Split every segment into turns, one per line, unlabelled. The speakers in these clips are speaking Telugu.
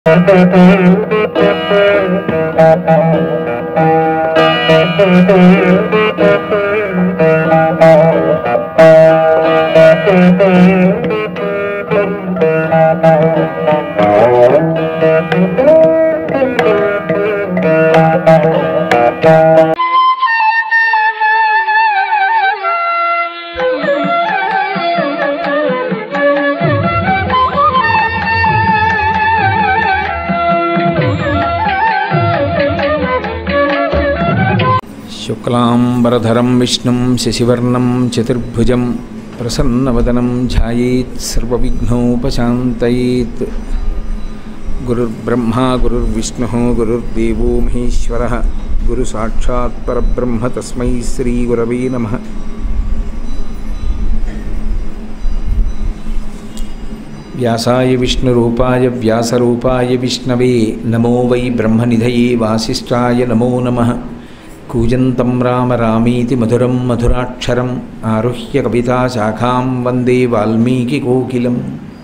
శుక్లాంబరధరం విష్ణుం శశివర్ణం చతుర్భుజం ప్రసన్నవదనం ధ్యాయేత్ సర్వవిఘ్నోపశాంతయేత్ గురుర్బ్రహ్మా గురుర్విష్ణుः గురుర్దేవో మహేశ్వరः గురు సాక్షాత్ పరబ్రహ్మ తస్మై శ్రీ గురవే నమః వ్యాసాయ విష్ణురూపాయ వ్యాసరూపాయ విష్ణవే నమో వై బ్రహ్మనిధయే వాసిష్ఠాయ నమో నమః కూజంతం రామ రామీతి మధురం మధురాక్షరం ఆరుహ్య కవితాశాఖాం వందే వాల్మీకికోకిలం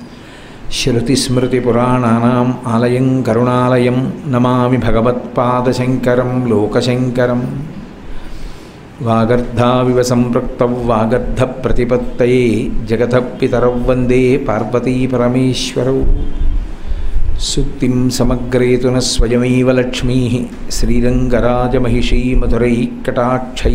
శృతిస్మృతిపురాణానాం ఆలయం కరుణాలయం నమామి భగవత్పాదశంకరం లోకశంకరం వాగర్ధావివ సంపృక్తౌ వాగర్ధప్రతిపత్తయే జగతః పితరౌ వందే పార్వతీపరమేశ్వరౌ సుక్తిం సమగ్రేతు న స్వయమేవ లక్ష్మీ శ్రీరంగరాజమహిషీ మధురైకటాక్షై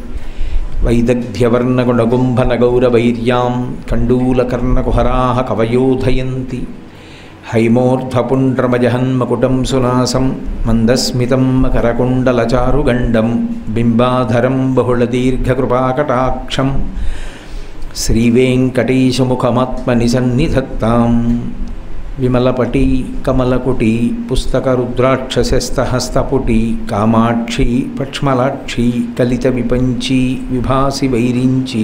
వైదగ్ధ్యవర్ణగుణగుంభనగౌరవైర్యాం కండూలకర్ణకుహరా కవయోధయంతి హైమోర్ధ్వపుండ్రమజహన్మకుటం సునాసం మందస్మితం మకరకుండలచారుగండం బింబాధరం బహుళదీర్ఘకృపాకటాక్షం శ్రీవేంకటేశముఖమాత్మనిసన్నిధత్తాం విమలపటి కమలకుటి పుస్తకరుద్రాక్షసస్తహస్తపుటి కామాక్షి పక్ష్మలాక్షి కలిత విపంచి విభాసి వైరించి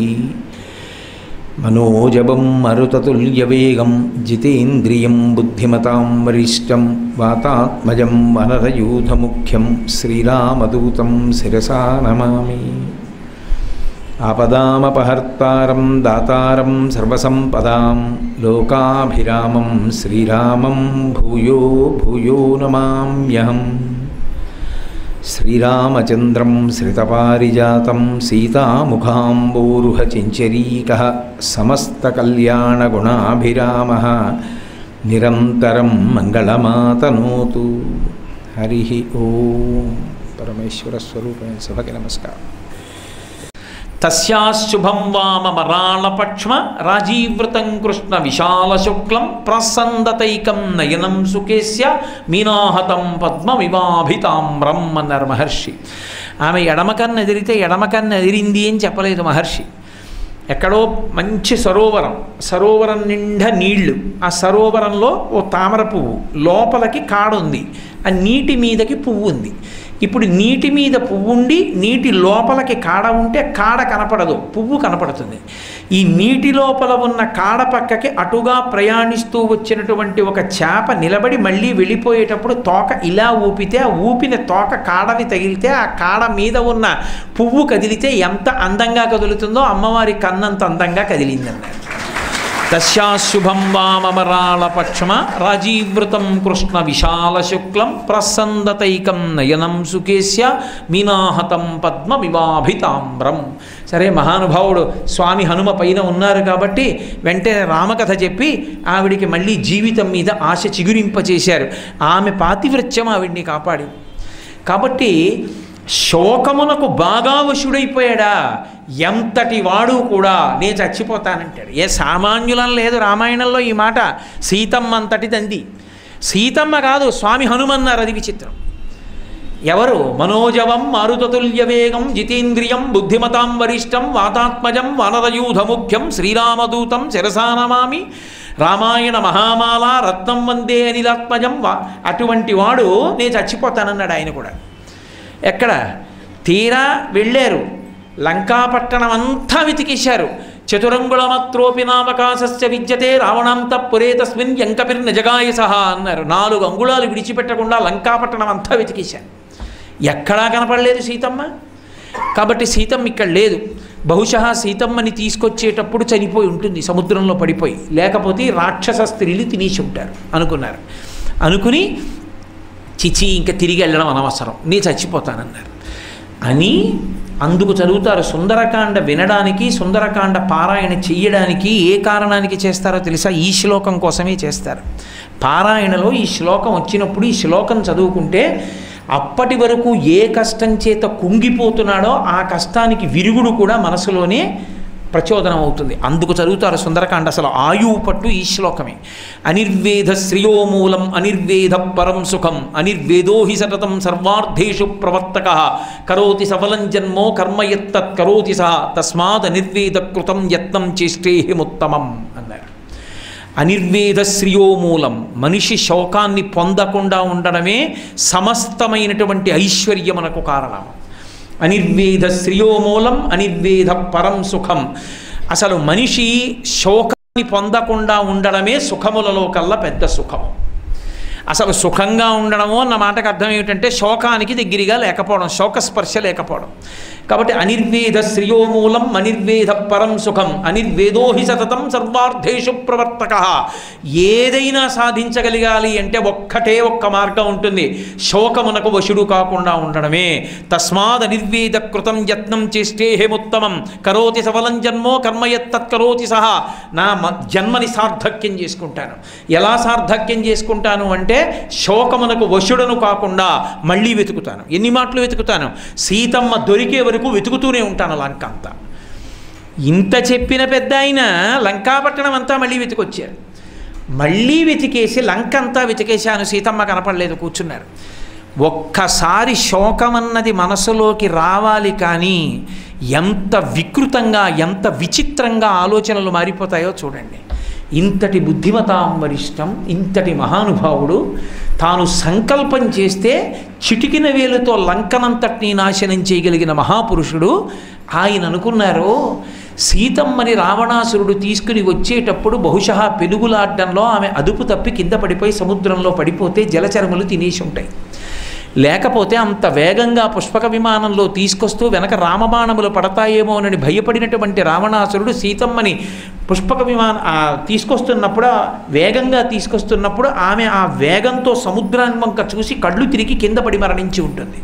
మనోజవం మరుతతుల్యవేగం జితేంద్రియం బుద్ధిమతాం వరిష్టం వాతాత్మజం వనరయూధముఖ్యం శ్రీరామదూతం శిరసా నమామి ఆపదామపహర్తారం దాతారం సర్వసంపదాం లోకాభిరామం శ్రీరామం భూయో భూయో నమామ్యహం శ్రీరామచంద్రం శ్రితపారిజాతం సీతాముఖాంబోరుహచించరీక సమస్తకల్యాణగుణాభిరామ నిరంతరం మంగళమాతనోతు హరి ఓం పరమేశ్వర స్వరూపమైన సభకి నమస్కారం
తస్యాశుభం వామమరాళపక్ష్మ రాజీవృతం కృష్ణ విశాలశుక్లం ప్రసందతైకం నయనం సుకేశ్య మీనాహతం పద్మవివాభితామ్రం అన్నారు మహర్షి ఆమె ఎడమకన్ను ఎదిరితే ఎడమకన్ను ఎదిరింది అని చెప్పలేదు మహర్షి ఎక్కడో మంచి సరోవరం సరోవరం నిండా నీళ్లు ఆ సరోవరంలో ఓ తామర పువ్వు లోపలికి కాడ ఉంది ఆ నీటి మీదకి పువ్వు ఉంది ఇప్పుడు నీటి మీద పువ్వు ఉండి నీటి లోపలికి కాడ ఉంటే కాడ కనపడదు పువ్వు కనపడుతుంది ఈ నీటి లోపల ఉన్న కాడ పక్కకి అటుగా ప్రయాణిస్తూ వచ్చినటువంటి ఒక చేప నిలబడి మళ్ళీ వెళ్ళిపోయేటప్పుడు తోక ఇలా ఊపితే ఆ ఊపిన తోక కాడని తగిలితే ఆ కాడ మీద ఉన్న పువ్వు కదిలితే ఎంత అందంగా కదులుతుందో అమ్మవారి కన్నంత అందంగా కదిలిందన్నారు తస్యాశుభం వామమరాళపక్ష్మ రాజీవృతం కృష్ణ విశాలశుక్లం ప్రసందతైకం నయనం సుకేశ్య మీనాహతం పద్మవివాభితామ్రం సరే మహానుభావుడు స్వామి హనుమ పైన ఉన్నారు కాబట్టి వెంటనే రామకథ చెప్పి ఆవిడికి మళ్ళీ జీవితం మీద ఆశ చిగురింపచేశారు ఆమె పాతివృత్యం ఆవిడ్ని కాపాడి కాబట్టి శోకమునకు బాగా వశుడైపోయాడా ఎంతటి వాడు కూడా నేను చచ్చిపోతానంటాడు ఏ సామాన్యులం లేదు రామాయణంలో ఈ మాట సీతమ్మ అంతటిదంది సీతమ్మ కాదు స్వామి హనుమన్నారు అది విచిత్రం ఎవరు మనోజవం మారుతతుల్యవేగం జితేంద్రియం బుద్ధిమతాం వరిష్టం వాతాత్మజం వనరయూధముఖ్యం శ్రీరామదూతం శిరసానమామి రామాయణ మహామాల రత్నం వందే అనిలాత్మజం వా అటువంటి వాడు నేను చచ్చిపోతానన్నాడు ఆయన కూడా ఎక్కడ తీరా వెళ్ళారు లంకాపట్టణం అంతా వెతికేశారు చతురంగుళమత్రోపి నామకాశస్య విద్యతే రావణాంత పురే తస్మిన్ ఎంకపిర్న జగాయ సహా అన్నారు నాలుగు అంగుళాలు విడిచిపెట్టకుండా లంకాపట్టణం అంతా వెతికేశారు ఎక్కడా కనపడలేదు సీతమ్మ కాబట్టి సీతమ్మ ఇక్కడ లేదు బహుశా సీతమ్మని తీసుకొచ్చేటప్పుడు చనిపోయి ఉంటుంది సముద్రంలో పడిపోయి లేకపోతే రాక్షస స్త్రీలు తినేసి ఉంటారు అనుకున్నారు అనుకుని చిచి ఇంకా తిరిగి వెళ్ళడం అనవసరం నీ చచ్చిపోతానన్నారు అని అందుకు చదువుతారు సుందరకాండ వినడానికి సుందరకాండ పారాయణ చెయ్యడానికి ఏ కారణానికి చేస్తారో తెలుసా ఈ శ్లోకం కోసమే చేస్తారు పారాయణలో ఈ శ్లోకం వచ్చినప్పుడు ఈ శ్లోకం చదువుకుంటే అప్పటి వరకు ఏ కష్టం చేత కుంగిపోతున్నాడో ఆ కష్టానికి విరుగుడు కూడా మనసులోనే ప్రచోదనం అవుతుంది అందుకు చదువుతారు సుందరకాండ అసలు ఆయువు పట్టు ఈ శ్లోకమే అనిర్వేద శ్రియోమూలం అనిర్వేద పరం సుఖం అనిర్వేదో హి సతతం సర్వార్థేషు ప్రవర్తక కరోతి సఫలం జన్మో కర్మ యత్తత్ కరోతి సహ తస్మాద్ అనిర్వేద కృతం యత్నం చేష్టేహిముత్తమం అన్నారు అనిర్వేద శ్రియోమూలం మనిషి శోకాన్ని పొందకుండా ఉండడమే సమస్తమైనటువంటి ఐశ్వర్యమునకు కారణం అనిర్వేద శ్రియోమూలం అనిర్వేద పరం సుఖం అసలు మనిషి శోకాన్ని పొందకుండా ఉండడమే సుఖములలో కల్లా పెద్ద సుఖము అసలు సుఖంగా ఉండడము అన్న మాటకు అర్థం ఏమిటంటే శోకానికి దగ్గరగా లేకపోవడం శోకస్పర్శ లేకపోవడం కాబట్టి అనిర్వేద శ్రియోమూలం అనిర్వేద పరం సుఖం అనిర్వేదో హి సతతం సర్వార్థేషు ప్రవర్తక ఏదైనా సాధించగలగాలి అంటే ఒక్కటే ఒక్క మార్గం ఉంటుంది శోకమునకు వశుడు కాకుండా ఉండడమే తస్మాద్ అనిర్వేద కృతం యత్నం చేస్తే హేముత్తమం కరోతి సఫలం జన్మో కర్మయత్తత్ కరోతి సహా నా మ- జన్మని సార్థక్యం చేసుకుంటాను ఎలా సార్థక్యం చేసుకుంటాను అంటే శోకమునకు వశుడను కాకుండా మళ్ళీ వెతుకుతాను ఎన్ని మాటలు వెతుకుతాను సీతమ్మ దొరికే వరకు వెతుకుతూనే ఉంటాను లంక అంతా ఇంత చెప్పిన పెద్ద ఆయన లంకాపట్టణం అంతా మళ్ళీ వెతికొచ్చారు మళ్ళీ వెతికేసి లంక అంతా వెతికేశాను సీతమ్మ కనపడలేదు కూర్చున్నారు ఒక్కసారి శోకమన్నది మనసులోకి రావాలి కానీ ఎంత వికృతంగా ఎంత విచిత్రంగా ఆలోచనలు మారిపోతాయో చూడండి ఇంతటి బుద్ధిమతాం వరిష్టం ఇంతటి మహానుభావుడు తాను సంకల్పం చేస్తే చిటికిన వేలుతో లంకనంతటినీ నాశనం చేయగలిగిన మహాపురుషుడు ఆయన అనుకున్నారు సీతమ్మని రావణాసురుడు తీసుకుని వచ్చేటప్పుడు బహుశా పెనుగులాడ్డంలో ఆమె అదుపు తప్పి కింద పడిపోయి సముద్రంలో పడిపోతే జలచరములు తినేసి ఉంటాయి లేకపోతే అంత వేగంగా పుష్పక విమానంలో తీసుకొస్తూ వెనక రామబాణములు పడతాయేమోనని భయపడినటువంటి రావణాసురుడు సీతమ్మని పుష్పక విమానం ఆ తీసుకొస్తున్నప్పుడు ఆ వేగంగా తీసుకొస్తున్నప్పుడు ఆమె ఆ వేగంతో సముద్రాన్ని వంక చూసి కళ్ళు తిరిగి కింద పడి మరణించి ఉంటుంది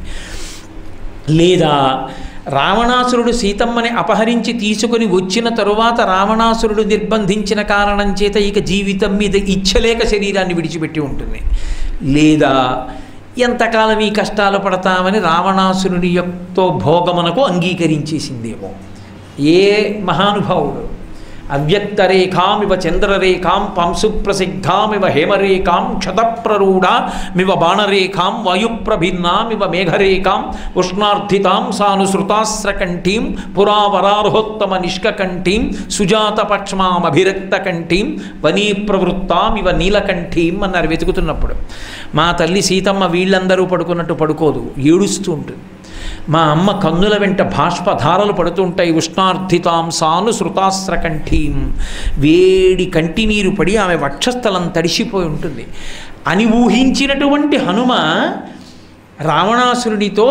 లేదా రావణాసురుడు సీతమ్మని అపహరించి తీసుకుని వచ్చిన తరువాత రావణాసురుడు నిర్బంధించిన కారణం చేత ఇక జీవితం మీద ఇచ్చలేక శరీరాన్ని విడిచిపెట్టి ఉంటుంది లేదా ఎంతకాలం ఈ కష్టాలు పడతామని రావణాసురుడి యొక్క భోగమునకు అంగీకరించేసిందేమో ఏ మహానుభావుడు అవ్యక్తరేఖామివ చంద్రరేఖాం పంశుప్రసిద్ధామివ హేమరేఖాం క్షతప్రరూఢామివ బాణరేఖాం వాయుప్రభిన్నామివ మేఘరేఖాం ఉష్ణార్థితాం సానుసృతాస్రకంఠీం పురావరారోహోత్తమ నిష్కకంఠీం సుజాతపక్ష్మామభిరక్తకంఠీం వనీ ప్రవృత్తామివ నీలకంఠీం అన్నారు వెతుకుతున్నప్పుడు మా తల్లి సీతమ్మ వీళ్ళందరూ పడుకున్నట్టు పడుకోదు ఏడుస్తూ ఉంటుంది మా అమ్మ కన్నుల వెంట బాష్పధారలు పడుతుంటాయి ఉష్ణార్థితాం సాను శృతాస్రకంఠీం వేడి కంటినీరు పడి ఆమె వక్షస్థలం తడిసిపోయి ఉంటుంది అని ఊహించినటువంటి హనుమ రావణాసురుడితో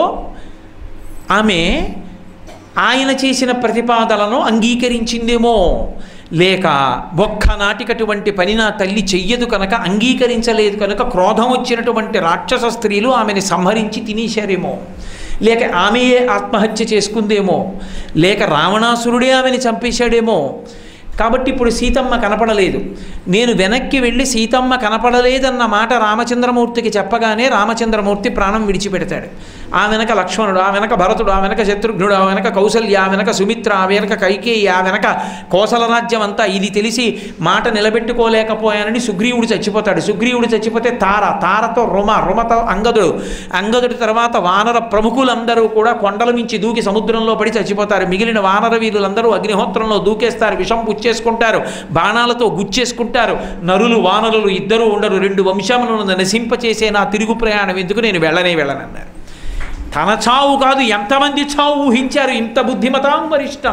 ఆమె ఆయన చేసిన ప్రతిపాదనను అంగీకరించిందేమో లేక ఒక్కనాటికటువంటి పని నా తల్లి చెయ్యదు కనుక అంగీకరించలేదు కనుక క్రోధం వచ్చినటువంటి రాక్షస స్త్రీలు ఆమెని సంహరించి తినేశారేమో లేక ఆమెయే ఆత్మహత్య చేసుకుందేమో లేక రావణాసురుడే ఆమెని చంపేశాడేమో కాబట్టి ఇప్పుడు సీతమ్మ కనపడలేదు నేను వెనక్కి వెళ్ళి సీతమ్మ కనపడలేదన్న మాట రామచంద్రమూర్తికి చెప్పగానే రామచంద్రమూర్తి ప్రాణం విడిచిపెడతాడు ఆ వెనక లక్ష్మణుడు ఆ వెనక భరతుడు ఆ వెనక శత్రుఘ్నుడు ఆ వెనక కౌసల్య ఆ వెనక సుమిత్ర ఆ వెనక కైకేయి ఆ వెనక కోసల రాజ్యం అంతా ఇది తెలిసి మాట నిలబెట్టుకోలేకపోయానని సుగ్రీవుడు చచ్చిపోతాడు సుగ్రీవుడు చచ్చిపోతే తార తారతో రుమ రుమతో అంగదుడు అంగదుడి తర్వాత వానర ప్రముఖులందరూ కూడా కొండల మించి దూకి సముద్రంలో పడి చచ్చిపోతారు మిగిలిన వానర వీరులందరూ అగ్నిహోత్రంలో దూకేస్తారు విషం పుచ్చేసుకుంటారు బాణాలతో గుచ్చేసుకుంటారు నరులు వానరులు ఇద్దరూ ఉండరు రెండు వంశములను నశింపచేసే నా తిరుగు ప్రయాణం ఎందుకు నేను వెళ్ళనే వెళ్ళనన్నారు తన చావు కాదు ఎంతమంది చావు ఊహించారు ఇంత బుద్ధిమతాం వరిష్టం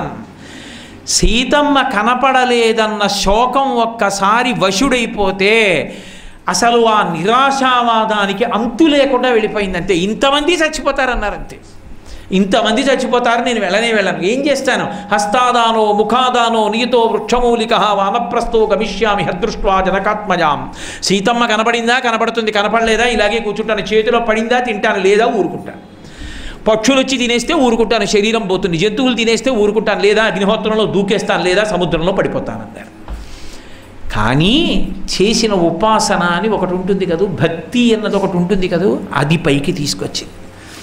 సీతమ్మ కనపడలేదన్న శోకం ఒక్కసారి వశుడైపోతే అసలు ఆ నిరాశావాదానికి అంతు లేకుండా వెళ్ళిపోయిందంతే ఇంతమంది చచ్చిపోతారన్నారంతే ఇంతమంది చచ్చిపోతారు నేను వెళ్ళనే వెళ్ళను ఏం చేస్తాను హస్తాదానో ముఖాదానో నీతో వృక్షమూలిక వానప్రస్థో గమిష్యామి హదృష్ట్వా జనకాత్మజాం సీతమ్మ కనపడిందా కనపడుతుంది కనపడలేదా ఇలాగే కూర్చుంటాను చేతిలో పడిందా తింటాను లేదా ఊరుకుంటాను పక్షులు వచ్చి తినేస్తే ఊరుకుంటాను శరీరం పోతుంది జంతువులు తినేస్తే ఊరుకుంటాను లేదా అగ్నిహోత్రంలో దూకేస్తాను లేదా సముద్రంలో పడిపోతాను అన్నారు కానీ చేసిన ఉపాసన అని ఒకటి ఉంటుంది కదూ భక్తి అన్నది ఒకటి ఉంటుంది కదూ అది పైకి తీసుకొచ్చింది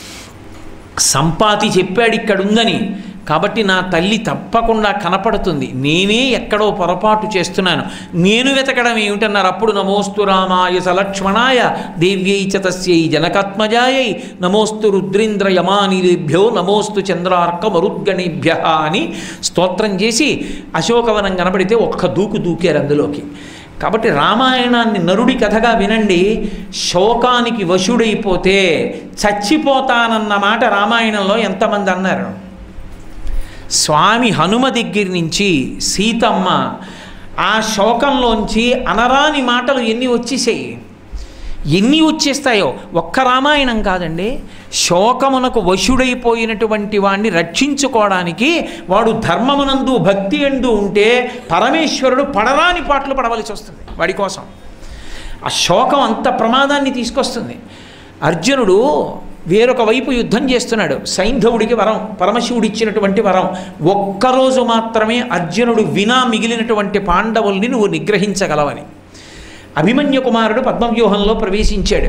సంపాతి చెప్పాడు ఇక్కడ ఉందని కాబట్టి నా తల్లి తప్పకుండా కనపడుతుంది నేనే ఎక్కడో పొరపాటు చేస్తున్నాను నేను వెతకడం ఏమిటన్నారు అప్పుడు నమోస్తు రామాయ సలక్ష్మణాయ దేవ్యై చ తస్యై జనకాత్మజాయై నమోస్తు రుద్రేంద్ర యమానిలేభ్యో నమోస్తు చంద్రార్క మరుద్గణేభ్య అని స్తోత్రం చేసి అశోకవనం కనబడితే ఒక్క దూకు దూకారు అందులోకి కాబట్టి రామాయణాన్ని నరుడి కథగా వినండి శోకానికి వశుడైపోతే చచ్చిపోతానన్న మాట రామాయణంలో ఎంతమంది అన్నారు స్వామి హనుమ దగ్గర నుంచి సీతమ్మ ఆ శోకంలోంచి అనరాని మాటలు ఎన్ని వచ్చేసాయి ఎన్ని వచ్చేస్తాయో ఒక్క రామాయణం కాదండి శోకమునకు వశుడైపోయినటువంటి వాణ్ణి రక్షించుకోవడానికి వాడు ధర్మమునందు భక్తి ఎందు ఉంటే పరమేశ్వరుడు పడరాని పాటలు పడవలసి వస్తుంది వాడి కోసం ఆ శోకం అంత ప్రమాదాన్ని తీసుకొస్తుంది అర్జునుడు వేరొక వైపు యుద్ధం చేస్తున్నాడు సైంధవుడికి వరం పరమశివుడు ఇచ్చినటువంటి వరం ఒక్కరోజు మాత్రమే అర్జునుడు వినా మిగిలినటువంటి పాండవుల్ని నువ్వు నిగ్రహించగలవని అభిమన్యు కుమారుడు పద్మవ్యూహంలో ప్రవేశించాడు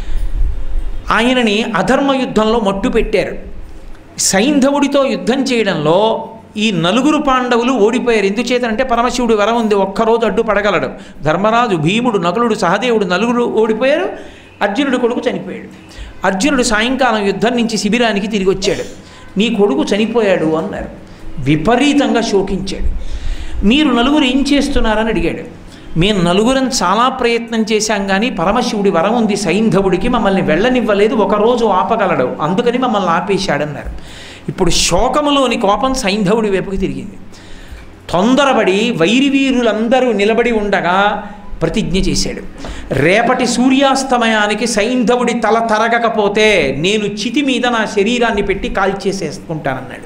ఆయనని అధర్మ యుద్ధంలో మట్టు పెట్టారు సైంధవుడితో యుద్ధం చేయడంలో ఈ నలుగురు పాండవులు ఓడిపోయారు ఎందుచేతనంటే పరమశివుడు వరం ఉంది ఒక్కరోజు అడ్డు పడగలడు ధర్మరాజు భీముడు నకులుడు సహదేవుడు నలుగురు ఓడిపోయారు అర్జునుడు కొడుకు చనిపోయాడు అర్జునుడు సాయంకాలం యుద్ధం నుంచి శిబిరానికి తిరిగి వచ్చాడు నీ కొడుకు చనిపోయాడు అన్నారు విపరీతంగా శోకించాడు మీరు నలుగురు ఏం చేస్తున్నారని అడిగాడు మేము నలుగురం చాలా ప్రయత్నం చేశాం కానీ పరమశివుడి వరం ఉంది సైంధవుడికి మమ్మల్ని వెళ్ళనివ్వలేదు ఒకరోజు ఆపగలడు అందుకని మమ్మల్ని ఆపేశాడన్నారు ఇప్పుడు శోకములోని కోపం సైంధవుడి వైపుకి తిరిగింది తొందరపడి వైరివీరులందరూ నిలబడి ఉండగా ప్రతిజ్ఞ చేశాడు రేపటి సూర్యాస్తమయానికి సైంధవుడి తల తరగకపోతే నేను చితి మీద నా శరీరాన్ని పెట్టి కాల్చేసేసుకుంటానన్నాడు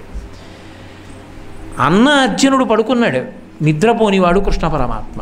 అన్న అర్జునుడు పడుకున్నాడు నిద్రపోనివాడు కృష్ణ పరమాత్మ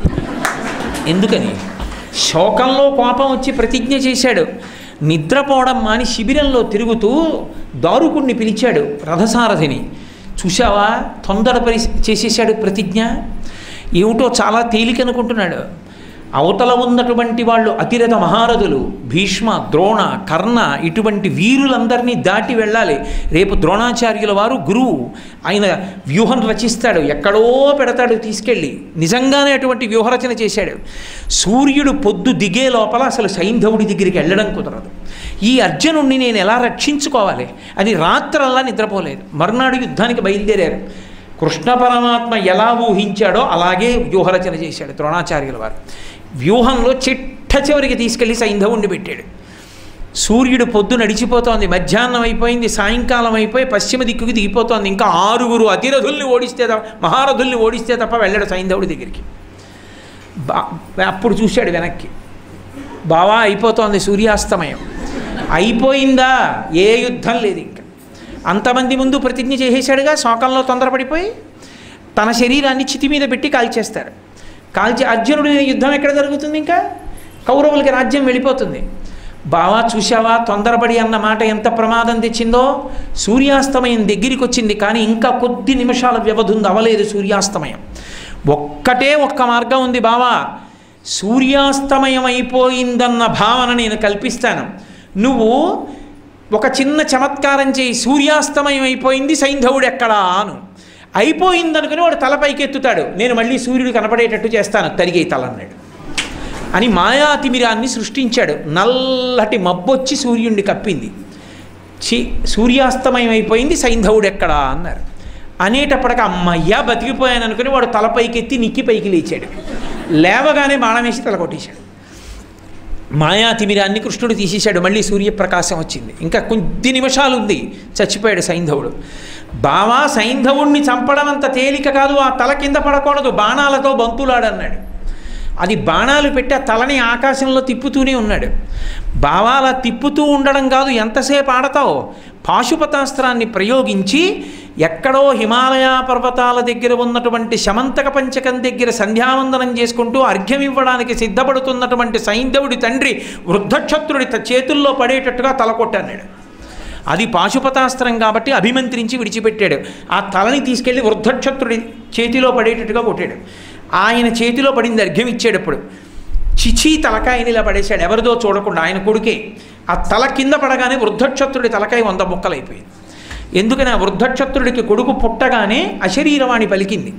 ఎందుకని శోకంలో కోపం వచ్చి ప్రతిజ్ఞ చేశాడు నిద్రపోవడం మాని శిబిరంలో తిరుగుతూ దారుకుణ్ణి పిలిచాడు రథసారథిని చూశావా తొందరపరి చేసేసాడు ప్రతిజ్ఞ ఏమిటో చాలా తేలికనుకుంటున్నాడు అవతల ఉన్నటువంటి వాళ్ళు అతిరథ మహారథులు భీష్మ ద్రోణ కర్ణ ఇటువంటి వీరులందరినీ దాటి వెళ్ళాలి రేపు ద్రోణాచార్యుల వారు గురువు ఆయన వ్యూహం రచిస్తాడు ఎక్కడో పెడతాడు తీసుకెళ్ళి నిజంగానే అటువంటి వ్యూహరచన చేశాడు సూర్యుడు పొద్దు దిగే లోపల అసలు సైంధవుడి దగ్గరికి వెళ్ళడం కుదరదు ఈ అర్జునుడిని నేను ఎలా రక్షించుకోవాలి అని రాత్రల్లా నిద్రపోలేదు మర్నాడు యుద్ధానికి బయలుదేరారు కృష్ణ పరమాత్మ ఎలా ఊహించాడో అలాగే వ్యూహరచన చేశాడు ద్రోణాచార్యుల వారు వ్యూహంలో చిట్ట చివరికి తీసుకెళ్లి సైంధవుణ్ణి పెట్టాడు సూర్యుడు పొద్దు నడిచిపోతోంది మధ్యాహ్నం అయిపోయింది సాయంకాలం అయిపోయి పశ్చిమ దిక్కుకి దిగిపోతోంది ఇంకా ఆరుగురు అతిరథుల్ని ఓడిస్తే తప్ప మహారథుల్ని ఓడిస్తే తప్ప వెళ్ళాడు సైంధవుడి దగ్గరికి బా అప్పుడు చూశాడు వెనక్కి బావా అయిపోతోంది సూర్యాస్తమయం అయిపోయిందా ఏ యుద్ధం లేదు ఇంకా అంతమంది ముందు ప్రతిజ్ఞ చేసేశాడుగా శోకంలో తొందరపడిపోయి తన శరీరాన్ని చితి మీద పెట్టి కాల్చేస్తారు కాల్చి అర్జునుడి యుద్ధం ఎక్కడ జరుగుతుంది ఇంకా కౌరవులకి రాజ్యం వెళ్ళిపోతుంది బావా చూశావా తొందరపడి అన్న మాట ఎంత ప్రమాదం తెచ్చిందో సూర్యాస్తమయం దగ్గరికి వచ్చింది కానీ ఇంకా కొద్ది నిమిషాల వ్యవధి ఉంది అవలేదు సూర్యాస్తమయం ఒక్కటే ఒక్క మార్గం ఉంది బావా సూర్యాస్తమయం అయిపోయిందన్న భావన నేను కల్పిస్తాను నువ్వు ఒక చిన్న చమత్కారం చేయి సూర్యాస్తమయం అయిపోయింది సైంధవుడు ఎక్కడా అను అయిపోయిందనుకుని వాడు తల పైకెత్తుతాడు నేను మళ్ళీ సూర్యుడు కనపడేటట్టు చేస్తాను తరిగే తల అన్నాడు అని మాయాతిమిరాన్ని సృష్టించాడు నల్లటి మబ్బొచ్చి సూర్యుడిని కప్పింది చి సూర్యాస్తమయం అయిపోయింది సైంధవుడు ఎక్కడా అన్నారు అనేటప్పటికి అమ్మయ్యా బతికిపోయాను అనుకుని వాడు తల పైకెత్తి నిక్కి పైకి లేచాడు లేవగానే బాణం వేసి తల కొట్టేశాడు మాయా తిమిరాన్ని కృష్ణుడు తీసేశాడు మళ్ళీ సూర్యప్రకాశం వచ్చింది ఇంకా కొద్ది నిమిషాలు ఉంది చచ్చిపోయాడు సైంధవుడు బావా సైంధవుణ్ణి చంపడం అంత తేలిక కాదు ఆ తల కింద పడకూడదు బాణాలతో బంతులాడన్నాడు అది బాణాలు పెట్టి ఆ తలని ఆకాశంలో తిప్పుతూనే ఉన్నాడు బావా అలా తిప్పుతూ ఉండడం కాదు ఎంతసేపు ఆడతావు పాశుపతాస్త్రాన్ని ప్రయోగించి ఎక్కడో హిమాలయ పర్వతాల దగ్గర ఉన్నటువంటి శమంతక పంచకం దగ్గర సంధ్యావందనం చేసుకుంటూ అర్ఘ్యం ఇవ్వడానికి సిద్ధపడుతున్నటువంటి సైంధవుడి తండ్రి వృద్ధక్షత్రుడి త- చేతుల్లో పడేటట్టుగా తల కొట్టన్నాడు అది పాశుపతాస్త్రం కాబట్టి అభిమంత్రించి విడిచిపెట్టాడు ఆ తలని తీసుకెళ్లి వృద్ధక్షత్రుడి చేతిలో పడేటట్టుగా కొట్టాడు ఆయన చేతిలో పడింది అర్ఘ్యం ఇచ్చేటప్పుడు చిచి తలకాయని ఇలా పడేశాడు ఎవరిదో చూడకుండా ఆయన కొడుకే ఆ తల కింద పడగానే వృద్ధక్షత్రుడి తలకాయ వంద ముక్కలైపోయింది ఎందుకని ఆ వృద్ధక్షత్రుడికి కొడుకు పుట్టగానే అశరీరవాణి పలికింది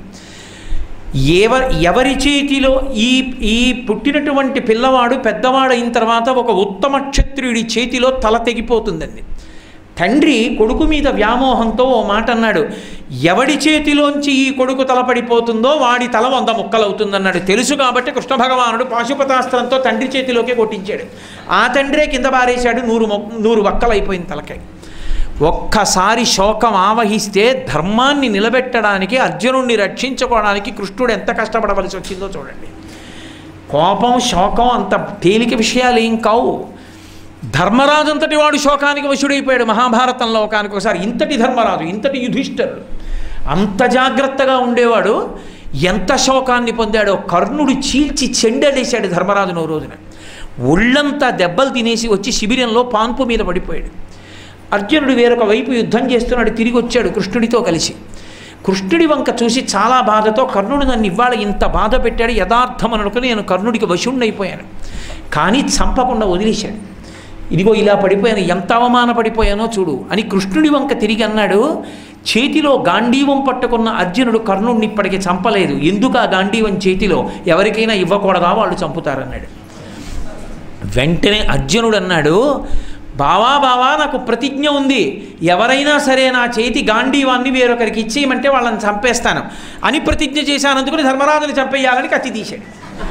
ఎవ ఎవరి చేతిలో ఈ ఈ పుట్టినటువంటి పిల్లవాడు పెద్దవాడు అయిన తర్వాత ఒక ఉత్తమ క్షత్రియుడి చేతిలో తల తెగిపోతుందండి తండ్రి కొడుకు మీద వ్యామోహంతో ఓ మాట అన్నాడు ఎవడి చేతిలోంచి ఈ కొడుకు తల పడిపోతుందో వాడి తల వంద ముక్కలవుతుందన్నాడు తెలుసు కాబట్టి కృష్ణ భగవానుడు పాశుపతాస్త్రంతో తండ్రి చేతిలోకే కొట్టించాడు ఆ తండ్రే కింద పారేశాడు నూరు మొ నూరు వక్కలైపోయింది తలకాయ ఒక్కసారి శోకం ఆవహిస్తే ధర్మాన్ని నిలబెట్టడానికి అర్జునుడిని రక్షించుకోవడానికి కృష్ణుడు ఎంత కష్టపడవలసి వచ్చిందో చూడండి కోపం శోకం అంత తేలిక విషయాలు ఏం కావు ధర్మరాజు అంతటి వాడు శోకానికి వశుడైపోయాడు మహాభారతంలో ఒకనొక ఒకసారి ఇంతటి ధర్మరాజు ఇంతటి యుధిష్ఠరుడు అంత జాగ్రత్తగా ఉండేవాడు ఎంత శోకాన్ని పొందాడో కర్ణుడు చీల్చి చెండలేశాడు ధర్మరాజును ఓ రోజున ఒళ్ళంతా దెబ్బలు తినేసి వచ్చి శిబిరంలో పాన్పు మీద పడిపోయాడు అర్జునుడు వేరొక వైపు యుద్ధం చేస్తున్నాడు తిరిగి వచ్చాడు కృష్ణుడితో కలిసి కృష్ణుడి వంక చూసి చాలా బాధతో కర్ణుడు నన్ను ఇవాళ ఇంత బాధ పెట్టాడు యథార్థం అని అనుకుని నేను కర్ణుడికి వశుణ్ణైపోయాను కానీ చంపకుండా వదిలేశాడు ఇదిగో ఇలా పడిపోయాను ఎంత అవమాన పడిపోయానో చూడు అని కృష్ణుడి వంక తిరిగి అన్నాడు చేతిలో గాంధీవం పట్టుకున్న అర్జునుడు కర్ణుడిని ఇప్పటికీ చంపలేదు ఎందుకు ఆ గాంధీవం చేతిలో ఎవరికైనా ఇవ్వకూడదా వాళ్ళు చంపుతారన్నాడు వెంటనే అర్జునుడు అన్నాడు బావా బావా నాకు ప్రతిజ్ఞ ఉంది ఎవరైనా సరే నా చేతి గాంధీవాన్ని వేరొకరికి ఇచ్చేయమంటే వాళ్ళని చంపేస్తాను అని ప్రతిజ్ఞ చేశానందుకుని ధర్మరాజుని చంపేయాలని కత్తి తీశాడు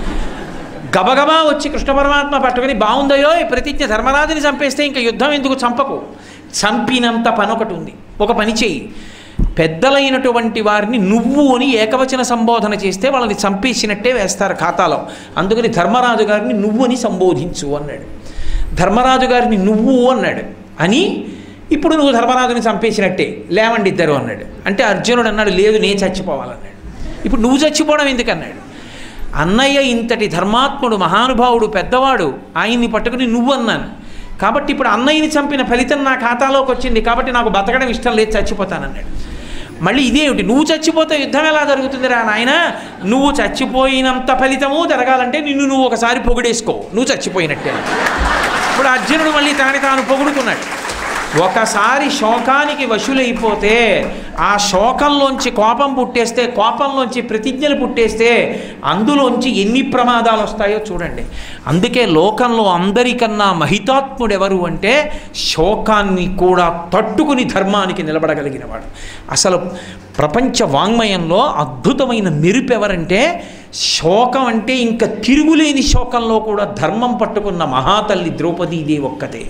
గబగబా వచ్చి కృష్ణ పరమాత్మ పట్టుకుని బాగుందయో ఈ ప్రతిజ్ఞ ధర్మరాజుని చంపేస్తే ఇంకా యుద్ధం ఎందుకు చంపకు చంపినంత పని ఒకటి ఉంది ఒక పని చెయ్యి పెద్దలైనటువంటి వారిని నువ్వు అని ఏకవచన సంబోధన చేస్తే వాళ్ళని చంపేసినట్టే వేస్తారు ఖాతాలో అందుకని ధర్మరాజు గారిని నువ్వు అని సంబోధించు అన్నాడు ధర్మరాజు గారిని నువ్వు అన్నాడు అని ఇప్పుడు నువ్వు ధర్మరాజుని చంపేసినట్టే లేవండి ఇద్దరు అన్నాడు అంటే అర్జునుడు అన్నాడు లేదు నేను చచ్చిపోవాలన్నాడు ఇప్పుడు నువ్వు చచ్చిపోవడం ఎందుకన్నాడు అన్నయ్య ఇంతటి ధర్మాత్ముడు మహానుభావుడు పెద్దవాడు ఆయన్ని పట్టుకుని నువ్వు అన్నాను కాబట్టి ఇప్పుడు అన్నయ్యని చంపిన ఫలితం నా ఖాతాలోకి వచ్చింది కాబట్టి నాకు బతకడం ఇష్టం లేదు చచ్చిపోతానన్నాడు మళ్ళీ ఇదేమిటి నువ్వు చచ్చిపోతే యుద్ధం ఎలా జరుగుతుందిరా నాయన నువ్వు చచ్చిపోయినంత ఫలితము జరగాలంటే నిన్ను నువ్వు ఒకసారి పొగిడేసుకో నువ్వు చచ్చిపోయినట్టే ఇప్పుడు అర్జునుడు మళ్ళీ తనని తాను పొగుడుకున్నాడు ఒకసారి శోకానికి వశులైపోతే ఆ శోకంలోంచి కోపం పుట్టేస్తే కోపంలోంచి ప్రతిజ్ఞలు పుట్టేస్తే అందులోంచి ఎన్ని ప్రమాదాలు వస్తాయో చూడండి అందుకే లోకంలో అందరికన్నా మహితాత్ముడు ఎవరు అంటే శోకాన్ని కూడా తట్టుకుని ధర్మానికి నిలబడగలిగినవాడు అసలు ప్రపంచ వాంగ్మయంలో అద్భుతమైన మెరుపు ఎవరంటే శోకం అంటే ఇంకా తిరుగులేని శోకంలో కూడా ధర్మం పట్టుకున్న మహాతల్లి ద్రౌపదీదేవి ఒక్కతే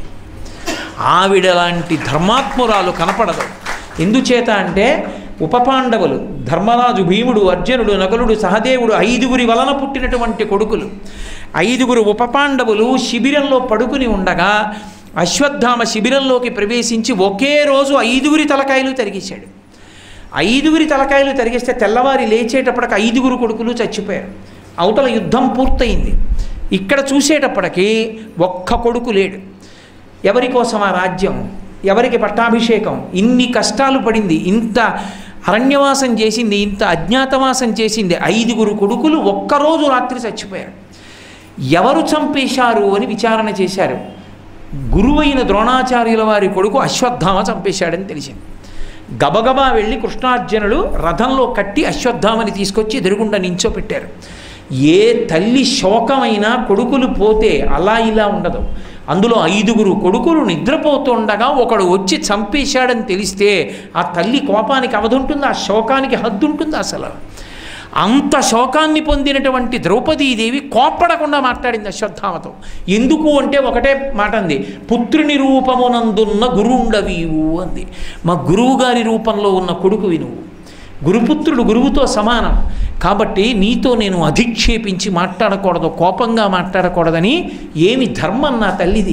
ఆవిడ లాంటి ధర్మాత్మురాలు కనపడదు ఎందుచేత అంటే ఉపపాండవులు ధర్మరాజు భీముడు అర్జునుడు నకులుడు సహదేవుడు ఐదుగురి వలన పుట్టినటువంటి కొడుకులు ఐదుగురు ఉపపాండవులు శిబిరంలో పడుకుని ఉండగా అశ్వత్థామ శిబిరంలోకి ప్రవేశించి ఒకే రోజు ఐదుగురి తలకాయలు తరిగేశాడు ఐదుగురి తలకాయలు తరిగిస్తే తెల్లవారి లేచేటప్పటికి ఐదుగురు కొడుకులు చచ్చిపోయారు అవతల యుద్ధం పూర్తయింది ఇక్కడ చూసేటప్పటికి ఒక్క కొడుకు లేడు ఎవరి కోసం ఆ రాజ్యం ఎవరికి పట్టాభిషేకం ఇన్ని కష్టాలు పడింది ఇంత అరణ్యవాసం చేసింది ఇంత అజ్ఞాతవాసం చేసింది ఐదుగురు కొడుకులు ఒక్కరోజు రాత్రి చచ్చిపోయారు ఎవరు చంపేశారు అని విచారణ చేశారు గురువైన ద్రోణాచార్యుల వారి కొడుకు అశ్వత్థామ చంపేశాడని తెలిసింది గబగబా వెళ్ళి కృష్ణార్జునులు రథంలో కట్టి అశ్వత్థామని తీసుకొచ్చి ఎదురుగుండా నించోపెట్టారు ఏ తల్లి శోకమైనా కొడుకులు పోతే అలా ఇలా ఉండదు అందులో ఐదుగురు కొడుకులు నిద్రపోతుండగా ఒకడు వచ్చి చంపేశాడని తెలిస్తే ఆ తల్లి కోపానికి అవధుంటుంది ఆ శోకానికి హద్దుంటుంది అసలు అంత శోకాన్ని పొందినటువంటి ద్రౌపదీదేవి కోప్పడకుండా మాట్లాడింది అశ్వత్థామతో ఎందుకు అంటే ఒకటే మాట అంది పుత్రుని రూపమునందున్న గురుండవీవు అంది మా గురువు గారి రూపంలో ఉన్న కొడుకువి నువ్వు గురుపుత్రుడు గురువుతో సమానం కాబట్టి నీతో నేను అధిక్షేపించి మాట్లాడకూడదు కోపంగా మాట్లాడకూడదని ఏమి ధర్మం నా తల్లిది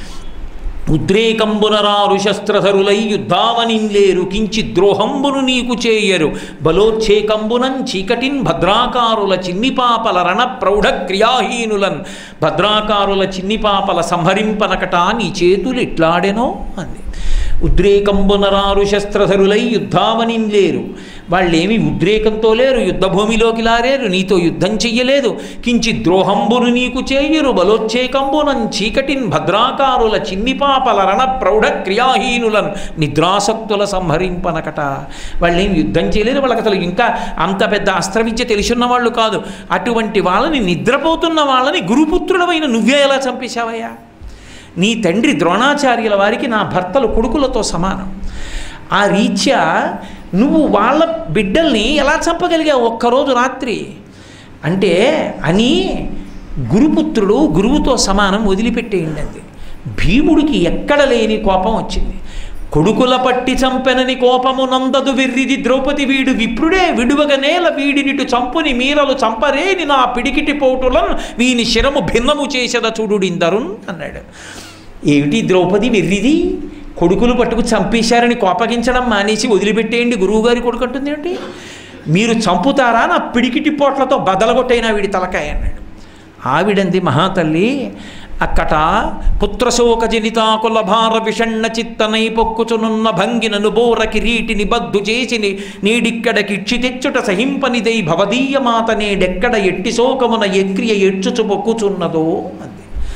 ఉద్రేకంబునరారు శస్త్రధరులై యుద్ధావనింలేరు కించి ద్రోహంబును నీకు చేయరు బలోచ్చేకంబునం చీకటిన్ భద్రాకారుల చిన్నిపాపల రణ ప్రౌఢ క్రియాహీనులన్ భద్రాకారుల చిన్నిపాపల సంహరింపనకట నీ చేతులు ఇట్లాడెనో అంది ఉద్రేకంబునరారు శస్త్రధరులై యుద్ధావనింలేరు వాళ్ళేమి ఉద్రేకంతో లేరు యుద్ధభూమిలోకి లారేరు నీతో యుద్ధం చెయ్యలేదు కించి ద్రోహంబును నీకు చేయరు బలోచ్చేకంబునం చీకటిన్ భద్రాకారుల చిన్నిపాపల రణ ప్రౌఢ క్రియాహీనులన్ నిద్రాసక్తుల సంహరింపనకట వాళ్ళేం యుద్ధం చేయలేదు వాళ్ళకి అసలు ఇంకా అంత పెద్ద అస్త్ర విద్య తెలిసిన వాళ్ళు కాదు అటువంటి వాళ్ళని నిద్రపోతున్న వాళ్ళని గురుపుత్రుడమైన నువ్వే ఎలా చంపేశావయ్యా నీ తండ్రి ద్రోణాచార్యుల వారికి నా భర్తలు కొడుకులతో సమానం ఆ రీత్యా నువ్వు వాళ్ళ బిడ్డల్ని ఎలా చంపగలిగావు ఒక్కరోజు రాత్రి అంటే అని గురుపుత్రుడు గురువుతో సమానం వదిలిపెట్టేయండి అంది భీముడికి ఎక్కడ లేని కోపం వచ్చింది కొడుకుల పట్టి చంపెనని కోపము నందదు వెర్రిది ద్రౌపది వీడు విప్రుడే విడువగ నేల వీడినిటు చంపుని మీరలు చంపరేని నా పిడికిటి పోటులను వీని శిరము భిన్నము చేసద చూడుడిందరున్ అన్నాడు ఏమిటి ద్రౌపది వెర్రిది కొడుకులు పట్టుకు చంపేశారని కోపగించడం మానేసి వదిలిపెట్టేయండి గురువుగారి కొడుకు అంటుంది ఏమిటి మీరు చంపుతారా నా పిడికిటి పోట్లతో బదలగొట్టైనా వీడి తలకాయ అన్నాడు ఆవిడంది మహాతల్లి అక్కట పుత్రశోక జనితాకుల భార విషణ్ణ చిత్తనై పొక్కుచునున్న భంగినను బోర కిరీటిని బద్దు చేసిని నీడిక్కడ కిక్షి తెచ్చుట సహింపనిదై భవదీయ మాత నేడెక్కడ ఎట్టి శోకమున ఎక్రియ ఎడ్చుచు పొక్కుచున్నదో అంది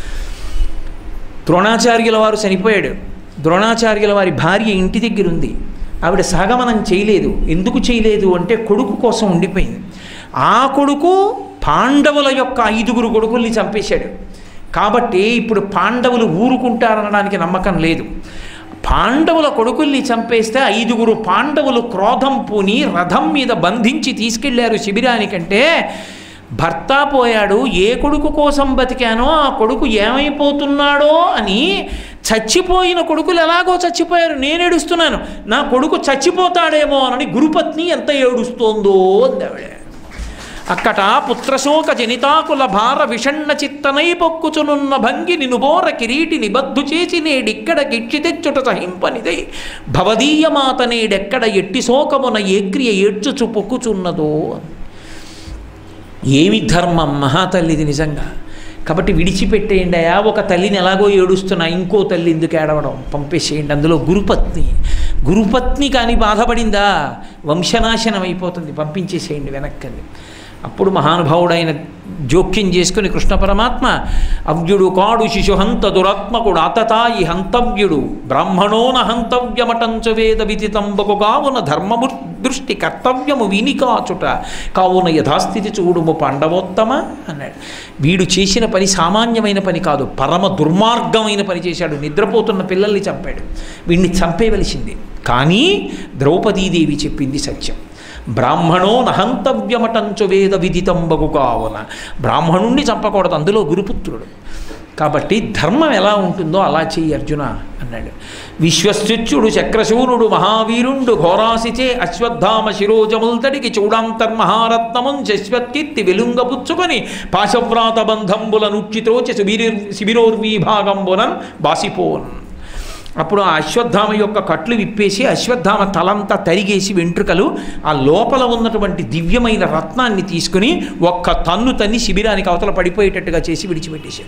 ద్రోణాచార్యుల వారు చనిపోయాడు ద్రోణాచార్యుల వారి భార్య ఇంటి దగ్గర ఉంది ఆవిడ సహగమనం చేయలేదు ఎందుకు చేయలేదు అంటే కొడుకు కోసం ఉండిపోయింది ఆ కొడుకు పాండవుల యొక్క ఐదుగురు కొడుకుల్ని చంపేశాడు కాబట్టి ఇప్పుడు పాండవులు ఊరుకుంటారనడానికి నమ్మకం లేదు పాండవుల కొడుకుల్ని చంపేస్తే ఐదుగురు పాండవులు క్రోధం పూని రథం మీద బంధించి తీసుకెళ్లారు శిబిరానికంటే భర్త పోయాడు ఏ కొడుకు కోసం బతికానో ఆ కొడుకు ఏమైపోతున్నాడో అని చచ్చిపోయిన కొడుకులు ఎలాగో చచ్చిపోయారు నేను ఏడుస్తున్నాను నా కొడుకు చచ్చిపోతాడేమో అని గురుపత్ని ఎంత ఏడుస్తోందో అంది ఆవిడ అక్కట పుత్రశోక జనితాకుల భార విషణ్ణ చిత్తనై పొక్కుచునున్న భంగి నినుబోర కిరీటి నిబద్ధు చేసి నేడిక్కడ గిచ్చి తెచ్చుట సహింపనిదై భవదీయ మాత నేడెక్కడ ఎట్టి శోకమున ఏక్రియ ఏడ్చుచు పొక్కుచున్నదో ఏమి ధర్మం మహాతల్లిది నిజంగా కాబట్టి విడిచిపెట్టేయండి అయా ఒక తల్లిని ఎలాగో ఏడుస్తున్నా ఇంకో తల్లి ఎందుకు ఏడవడం పంపేసేయండి అందులో గురుపత్ని గురుపత్ని కానీ బాధపడిందా వంశనాశనం అయిపోతుంది పంపించేసేయండి వెనక్కని అప్పుడు మహానుభావుడైన జోక్యం చేసుకుని కృష్ణ పరమాత్మ అవ్యుడు కాడు శిశుహంత దురాత్మకుడు అతతాయి హంతవ్యుడు బ్రాహ్మణోన హంతవ్యమటంచు వేద విదితంబకు కావున ధర్మము దృష్టి కర్తవ్యము వినికాచుట కావున యథాస్థితి చూడుము పాండవోత్తమ అన్నాడు వీడు చేసిన పని సామాన్యమైన పని కాదు పరమ దుర్మార్గమైన పని చేశాడు నిద్రపోతున్న పిల్లల్ని చంపాడు వీడిని చంపేవలసింది కానీ ద్రౌపదీదేవి చెప్పింది సత్యం బ్రాహ్మణో నహంతవ్యమటంచు వేద విదితంబగు కావున బ్రాహ్మణుణ్ణి చంపకూడదు అందులో గురుపుత్రుడు కాబట్టి ధర్మం ఎలా ఉంటుందో అలా చెయ్యి అర్జున అన్నాడు విశ్వశ్చుడు చక్రశూనుడు మహావీరుండు ఘోరాసిచే అశ్వత్థామ శిరోజముల్తడికి చూడాంతర్మహారత్నమున్ శశ్వత్కీర్తి వెలుంగపుచ్చుకొని పాశవ్రాత బంధంబుల నుచ్చిత్రోచి శిబిరి శిబిరోర్వీభాగంబునన్ బాసిపోన్ అప్పుడు ఆ అశ్వత్థామ యొక్క కట్లు విప్పేసి అశ్వత్థామ తలంతా తరిగేసి వెంట్రుకలు ఆ లోపల ఉన్నటువంటి దివ్యమైన రత్నాన్ని తీసుకుని ఒక్క తన్ను తన్ని శిబిరానికి అవతల పడిపోయేటట్టుగా చేసి విడిచిపెట్టేశాడు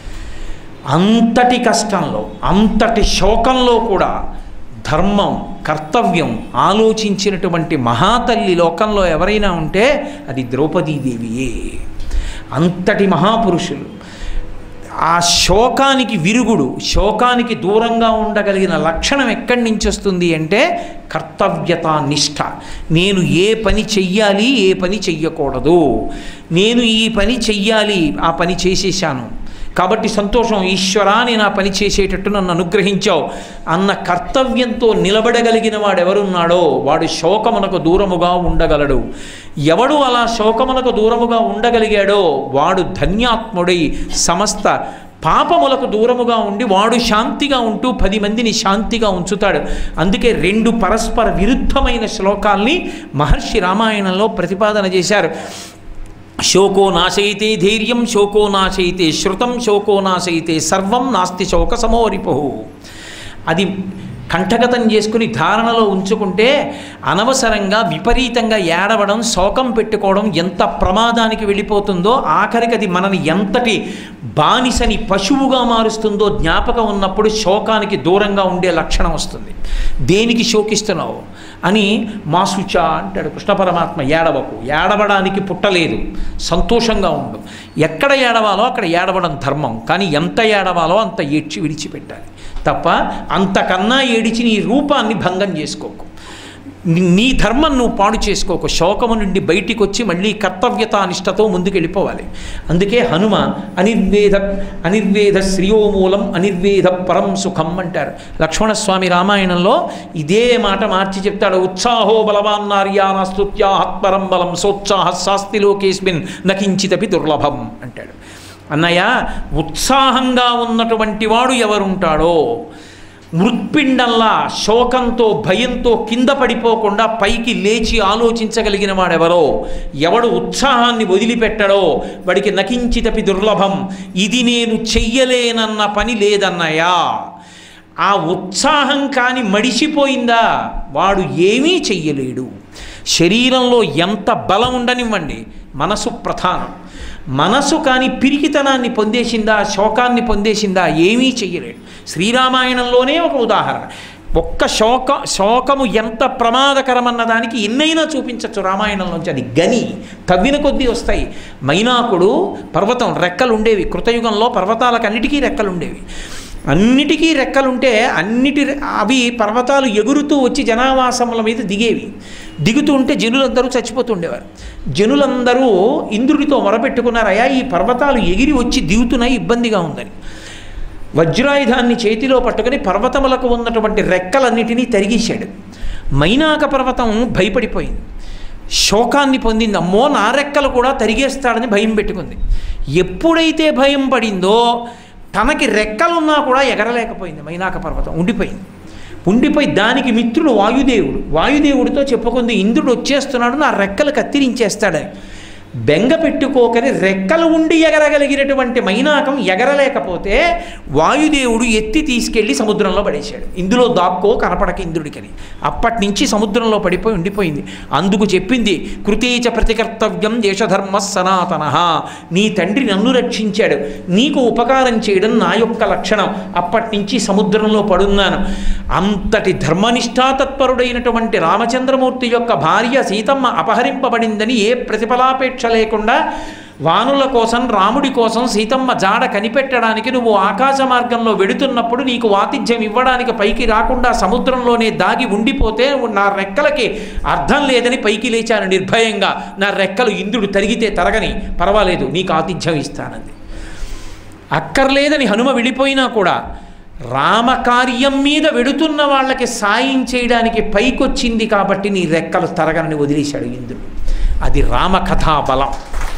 అంతటి కష్టంలో అంతటి శోకంలో కూడా ధర్మం కర్తవ్యం ఆలోచించినటువంటి మహాతల్లి లోకంలో ఎవరైనా ఉంటే అది ద్రౌపదీదేవియే అంతటి మహాపురుషులు ఆ శోకానికి విరుగుడు శోకానికి దూరంగా ఉండగలిగిన లక్షణం ఎక్కడి నుంచి వస్తుంది అంటే కర్తవ్యత నిష్ఠ నేను ఏ పని చెయ్యాలి ఏ పని చెయ్యకూడదు నేను ఈ పని చెయ్యాలి ఆ పని చేసేసాను కాబట్టి సంతోషం ఈశ్వరా నేను ఆ పని చేసేటట్టు నన్ను అనుగ్రహించావు అన్న కర్తవ్యంతో నిలబడగలిగిన వాడు ఎవరున్నాడో వాడు శోకమునకు దూరముగా ఉండగలడు ఎవడు అలా శోకమునకు దూరముగా ఉండగలిగాడో వాడు ధన్యాత్ముడై సమస్త పాపములకు దూరముగా ఉండి వాడు శాంతిగా ఉంటూ పది మందిని శాంతిగా ఉంచుతాడు అందుకే రెండు పరస్పర విరుద్ధమైన శ్లోకాల్ని మహర్షి రామాయణంలో ప్రతిపాదన చేశారు శోకో నాశయితే ధైర్యం శోకో నాశయితే శృతం శోకో నాశయితే సర్వం నాస్తి శోక సమోరిపు అది కంఠగతం చేసుకుని ధారణలో ఉంచుకుంటే అనవసరంగా విపరీతంగా ఏడవడం శోకం పెట్టుకోవడం ఎంత ప్రమాదానికి వెళ్ళిపోతుందో ఆఖరికి అది మనని ఎంతటి బానిసని పశువుగా మారుస్తుందో జ్ఞాపకం ఉన్నప్పుడు శోకానికి దూరంగా ఉండే లక్షణం వస్తుంది దేనికి శోకిస్తున్నావు అని మాసుచ అంటాడు కృష్ణ పరమాత్మ ఏడవకు ఏడవడానికి పుట్టలేదు సంతోషంగా ఉండు ఎక్కడ ఏడవాలో అక్కడ ఏడవడం ధర్మం కానీ ఎంత ఏడవాలో అంత ఏడ్చి విడిచిపెట్టాలి తప్ప అంతకన్నా ఏడిచి నీ రూపాన్ని భంగం చేసుకోకు నీ- నీ ధర్మం నువ్వు పాడు చేసుకోకు శోకము నుండి బయటికి వచ్చి మళ్ళీ కర్తవ్యతానిష్టతో ముందుకు వెళ్ళిపోవాలి అందుకే హనుమ అనిర్వేద అనిర్వేద శ్రియోమూలం అనిర్వేద పరం సుఖం అంటారు లక్ష్మణస్వామి రామాయణంలో ఇదే మాట మార్చి చెప్తాడు ఉత్సాహో బలవాన్ నార్యానాస్తుత్యాహత్పరం బలం సోత్సాహ శాస్తి లోకేస్మిన్ నకించితపి దుర్లభం అంటాడు అన్నయ్య ఉత్సాహంగా ఉన్నటువంటి వాడు ఎవరుంటాడో మృత్పిండంలా శోకంతో భయంతో కింద పడిపోకుండా పైకి లేచి ఆలోచించగలిగిన వాడెవరో ఎవడు ఉత్సాహాన్ని వదిలిపెట్టడో వాడికి నకించితపి దుర్లభం ఇది నేను చెయ్యలేనన్న పని లేదన్నయ్యా ఆ ఉత్సాహం కాని మడిసిపోయిందా వాడు ఏమీ చెయ్యలేడు శరీరంలో ఎంత బలం ఉండనివ్వండి మనసు ప్రధానం మనసు కాని పిరికితనాన్ని పొందేసిందా శోకాన్ని పొందేసిందా ఏమీ చెయ్యలేడు శ్రీరామాయణంలోనే ఒక ఉదాహరణ ఒక్క శోక శోకము ఎంత ప్రమాదకరమన్న దానికి ఎన్నైనా చూపించవచ్చు రామాయణంలోంచి అది గని తవ్విన కొద్దీ వస్తాయి మైనాకుడు పర్వతం రెక్కలు ఉండేవి కృతయుగంలో పర్వతాలకు అన్నిటికీ రెక్కలు ఉండేవి అన్నిటికీ రెక్కలుంటే అన్నిటి అవి పర్వతాలు ఎగురుతూ వచ్చి జనావాసముల మీద దిగేవి దిగుతూ ఉంటే జనులందరూ చచ్చిపోతుండేవారు జనులందరూ ఇంద్రుడితో మొరపెట్టుకున్నారయ్యా ఈ పర్వతాలు ఎగిరి వచ్చి దిగుతున్నాయి ఇబ్బందిగా ఉందని వజ్రాయుధాన్ని చేతిలో పట్టుకుని పర్వతములకు ఉన్నటువంటి రెక్కలన్నిటినీ తరిగేశాడు మైనాక పర్వతం భయపడిపోయింది శోకాన్ని పొందింది అమ్మో నా రెక్కలు కూడా తరిగేస్తాడని భయం పెట్టుకుంది ఎప్పుడైతే భయం పడిందో తనకి రెక్కలున్నా కూడా ఎగరలేకపోయింది మైనాక పర్వతం ఉండిపోయింది ఉండిపోయి దానికి మిత్రుడు వాయుదేవుడు వాయుదేవుడితో చెప్పుకుంది ఇంద్రుడు వచ్చేస్తున్నాడు నా రెక్కలు కత్తిరించేస్తాడని బెంగ పెట్టుకోకని రెక్కలు ఉండి ఎగరగలిగినటువంటి మైనాకం ఎగరలేకపోతే వాయుదేవుడు ఎత్తి తీసుకెళ్లి సముద్రంలో పడేశాడు ఇందులో దాక్కో కనపడక ఇంద్రుడికని అప్పటి నుంచి సముద్రంలో పడిపోయి ఉండిపోయింది అందుకు చెప్పింది కృతేచ ప్రతికర్తవ్యం దేశధర్మ సనాతన నీ తండ్రి నన్ను రక్షించాడు నీకు ఉపకారం చేయడం నా యొక్క లక్షణం అప్పటి నుంచి సముద్రంలో పడున్నాను అంతటి ధర్మనిష్టాతత్పరుడైనటువంటి రామచంద్రమూర్తి యొక్క భార్య సీతమ్మ అపహరింపబడిందని ఏ ప్రతిఫలాపేక్ష లేకుండా వానుల కోసం రాముడి కోసం సీతమ్మ జాడ కనిపెట్టడానికి నువ్వు ఆకాశ మార్గంలో వెడుతున్నప్పుడు నీకు వాతిథ్యం ఇవ్వడానికి పైకి రాకుండా సముద్రంలోనే దాగి ఉండిపోతే నా రెక్కలకి అర్థం లేదని పైకి లేచాను నిర్భయంగా నా రెక్కలు ఇంద్రుడు తరిగితే తరగని పర్వాలేదు నీకు ఆతిథ్యం ఇస్తానంది అక్కర్లేదని హనుమ వెళ్ళిపోయినా కూడా రామకార్యం మీద వెడుతున్న వాళ్ళకి సాయం చేయడానికి పైకొచ్చింది కాబట్టి నీ రెక్కలు తరగనని వదిలేశాడు ఇంద్రుడు అది రామకథా బలం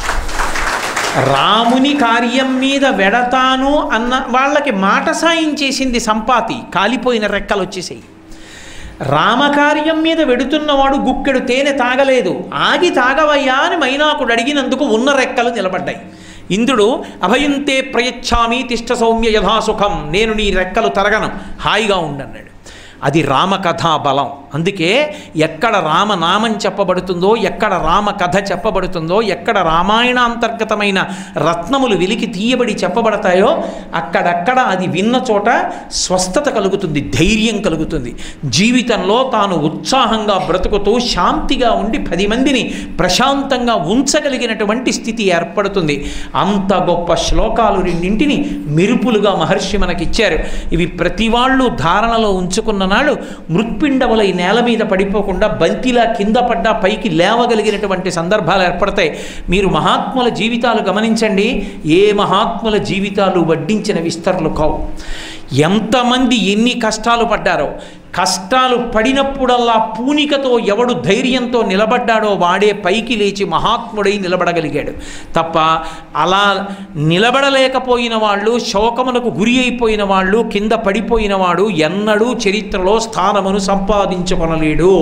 రాముని కార్యం మీద వెడతాను అన్న వాళ్ళకి మాట సాయం చేసింది సంపాతి కాలిపోయిన రెక్కలు వచ్చేసాయి రామకార్యం మీద వెడుతున్నవాడు గుక్కెడు తేనె తాగలేదు ఆగి తాగవయ్యా అని మైనాకుడు అడిగినందుకు ఉన్న రెక్కలు నిలబడ్డాయి ఇంద్రుడు అభయంతే ప్రయచ్ఛామి తిష్ట సౌమ్య యథాసుఖం నేను నీ రెక్కలు తరగను హాయిగా ఉండన్నాడు అది రామకథా బలం అందుకే ఎక్కడ రామనామం చెప్పబడుతుందో ఎక్కడ రామ కథ చెప్పబడుతుందో ఎక్కడ రామాయణాంతర్గతమైన రత్నములు వెలికి తీయబడి చెప్పబడతాయో అక్కడక్కడ అది విన్న చోట స్వస్థత కలుగుతుంది ధైర్యం కలుగుతుంది జీవితంలో తాను ఉత్సాహంగా బ్రతుకుతూ శాంతిగా ఉండి పది మందిని ప్రశాంతంగా ఉంచగలిగినటువంటి స్థితి ఏర్పడుతుంది అంత గొప్ప శ్లోకాలు రెండింటిని మెరుపులుగా మహర్షి మనకిచ్చారు ఇవి ప్రతి వాళ్ళు ధారణలో ఉంచుకున్న నాడు మృత్పిండముల ఈ నేల మీద పడిపోకుండా బంతిలా కింద పడ్డా పైకి లేవగలిగినటువంటి సందర్భాలు ఏర్పడతాయి మీరు మహాత్ముల జీవితాలు గమనించండి ఏ మహాత్ముల జీవితాలు వడ్డించిన విస్తరలు కావు ఎంతమంది ఎన్ని కష్టాలు పడ్డారో కష్టాలు పడినప్పుడల్లా పూనికతో ఎవడు ధైర్యంతో నిలబడ్డాడో వాడే పైకి లేచి మహాత్ముడై నిలబడగలిగాడు తప్ప అలా నిలబడలేకపోయిన వాళ్ళు శోకమునకు గురి అయిపోయిన వాళ్ళు కింద పడిపోయిన వాడు ఎన్నడూ చరిత్రలో స్థానమును సంపాదించుకొనలేడు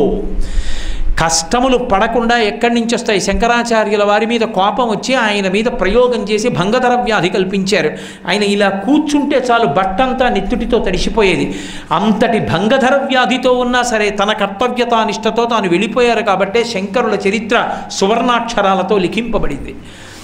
కష్టములు పడకుండా ఎక్కడి నుంచి వస్తాయి శంకరాచార్యుల వారి మీద కోపం వచ్చి ఆయన మీద ప్రయోగం చేసి భంగధర వ్యాధి కల్పించారు ఆయన ఇలా కూర్చుంటే చాలు బట్టంతా నెత్తుటితో తడిసిపోయేది అంతటి భంగధర వ్యాధితో ఉన్నా సరే తన కర్తవ్యతానిష్టతో తాను వెళ్ళిపోయారు కాబట్టే శంకరుల చరిత్ర సువర్ణాక్షరాలతో లిఖింపబడింది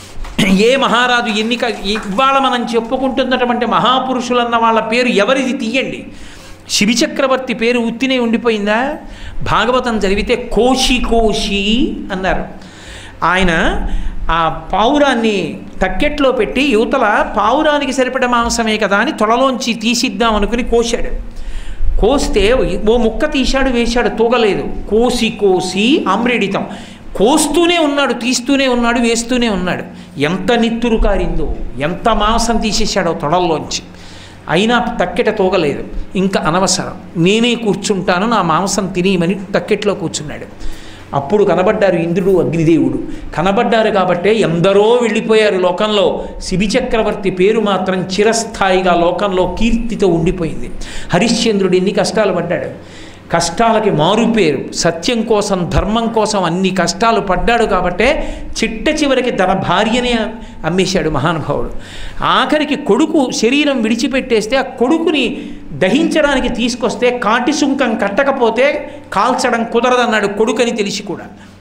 ఏ మహారాజు ఎన్నిక ఇవాళ మనం చెప్పుకుంటున్నటువంటి మహాపురుషులన్న వాళ్ళ పేరు ఎవరిది తీయండి శిబిచక్రవర్తి పేరు ఉత్తినే ఉండిపోయిందా భాగవతం చదివితే కోశి కోశి అన్నారు ఆయన ఆ పావురాన్ని తక్కెట్లో పెట్టి యువతల పావురానికి సరిపడ మాంసమే కదా అని తొడలోంచి తీసిద్దాం అనుకుని కోశాడు కోస్తే ఓ ముక్క తీశాడు వేశాడు తూగలేదు కోసి కోసి ఆమ్రేడితం కోస్తూనే ఉన్నాడు తీస్తూనే ఉన్నాడు వేస్తూనే ఉన్నాడు ఎంత నిత్తురు కారిందో ఎంత మాంసం తీసేశాడో తొడల్లోంచి అయినా తక్కెట తూగలేదు ఇంకా అనవసరం నేనే కూర్చుంటాను నా మాంసం తినేయమని తక్కెట్లో కూర్చున్నాడు అప్పుడు కనబడ్డారు ఇంద్రుడు అగ్నిదేవుడు కనబడ్డారు కాబట్టే ఎందరో వెళ్ళిపోయారు లోకంలో శిబిచక్రవర్తి పేరు మాత్రం చిరస్థాయిగా లోకంలో కీర్తితో ఉండిపోయింది హరిశ్చంద్రుడు ఎన్ని కష్టాలు పడ్డాడు కష్టాలకి మారు పేరు సత్యం కోసం ధర్మం కోసం అన్ని కష్టాలు పడ్డాడు కాబట్టే చిట్ట చివరికి తన భార్యనే అమ్మేశాడు మహానుభావుడు ఆఖరికి కొడుకు శరీరం విడిచిపెట్టేస్తే ఆ కొడుకుని దహించడానికి తీసుకొస్తే కాటి సుంకం కట్టకపోతే కాల్చడం కుదరదన్నాడు కొడుకని తెలిసి కూడా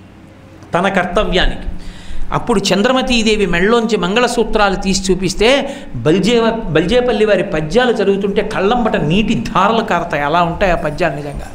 తన కర్తవ్యానికి అప్పుడు చంద్రమతీదేవి మెళ్ళలోంచి మంగళసూత్రాలు తీసి చూపిస్తే బల్జే బల్జేపల్లి వారి పద్యాలు చదువుతుంటే కళ్ళంబట నీటి ధారలు కారతాయి అలా ఉంటాయి ఆ పద్యాలు నిజంగా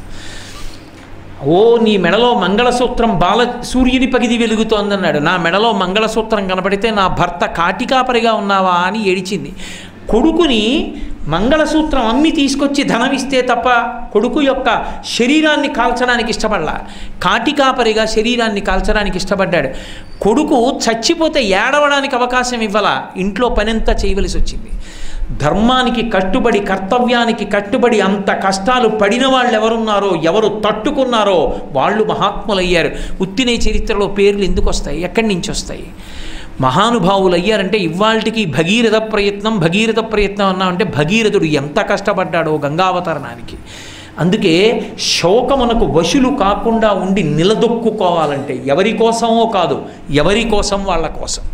ఓ నీ మెడలో మంగళసూత్రం బాల సూర్యుని పగిది వెలుగుతోందన్నాడు నా మెడలో మంగళసూత్రం కనపడితే నా భర్త కాటికాపరిగా ఉన్నావా అని ఏడిచింది కొడుకుని మంగళసూత్రం అమ్మి తీసుకొచ్చి ధనం ఇస్తే తప్ప కొడుకు యొక్క శరీరాన్ని కాల్చడానికి ఇష్టపడలా కాటికాపరిగా శరీరాన్ని కాల్చడానికి ఇష్టపడ్డాడు కొడుకు చచ్చిపోతే ఏడవడానికి అవకాశం ఇవ్వాల ఇంట్లో పనంతా చేయవలసి వచ్చింది ధర్మానికి కట్టుబడి కర్తవ్యానికి కట్టుబడి అంత కష్టాలు పడిన వాళ్ళు ఎవరున్నారో ఎవరు తట్టుకున్నారో వాళ్ళు మహాత్ములయ్యారు ఉత్తినే చరిత్రలో పేర్లు ఎందుకు వస్తాయి ఎక్కడి నుంచి వస్తాయి మహానుభావులు అయ్యారంటే ఇవాళకి భగీరథ ప్రయత్నం భగీరథ ప్రయత్నం అన్నామంటే భగీరథుడు ఎంత కష్టపడ్డాడో గంగావతరణానికి అందుకే శోకమునకు వశులు కాకుండా ఉండి నిలదొక్కుకోవాలంటే ఎవరి కోసమో కాదు ఎవరి కోసం వాళ్ళ కోసం